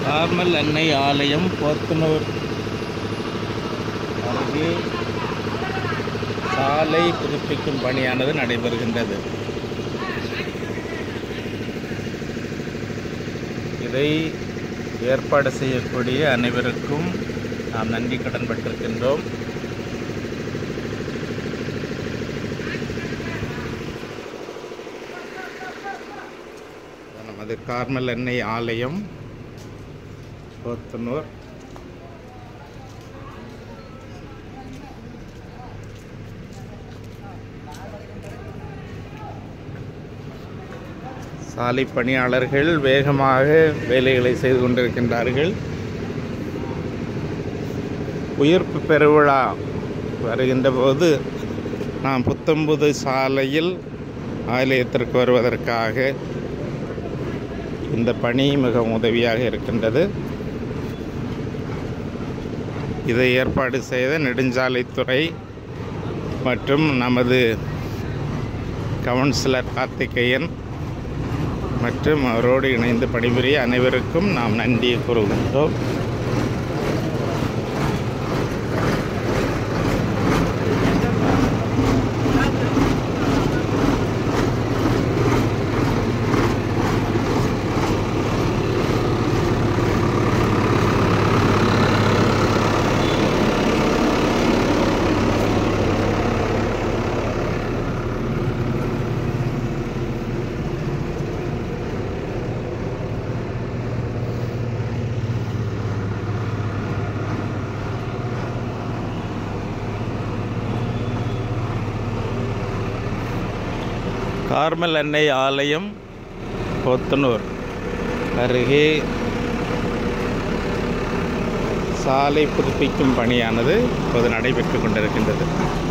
Carmel எண்ணெய் ஆலயம் போத்தனூர் அருகே சாலை புதுப்பிக்கும் பணியானது நடைபெறுகின்றது இதை ஏற்பாடு செய்யக்கூடிய அனைவருக்கும் நாம் நன்றி கடன் பட்டிருக்கின்றோம் நமது கார்மல் எண்ணெய் ஆலயம் போத்தனூர் சாலை பணியாளர்கள் வேகமாக வேலைகளை செய்து கொண்டிருக்கின்றார்கள் உயிர்ப்பு பெருவிழா வருகின்ற போது நாம் புத்தம்புது சாலையில் ஆலயத்திற்கு வருவதற்காக இந்த பணி மிகவும் உதவியாக இருக்கின்றது இதை ஏற்பாடு செய்த நெடுஞ்சாலைத்துறை மற்றும் நமது கவுன்சிலர் கார்த்திகேயன் மற்றும் அவரோடு இணைந்து பணிபுரிய அனைவருக்கும் நாம் நன்றி கூறுகின்றோம் கார்மல் எண்ணெய் ஆலயம் போத்தனூர் அருகே சாலை புதுப்பிக்கும் பணியானது இப்போது நடைபெற்று கொண்டிருக்கின்றது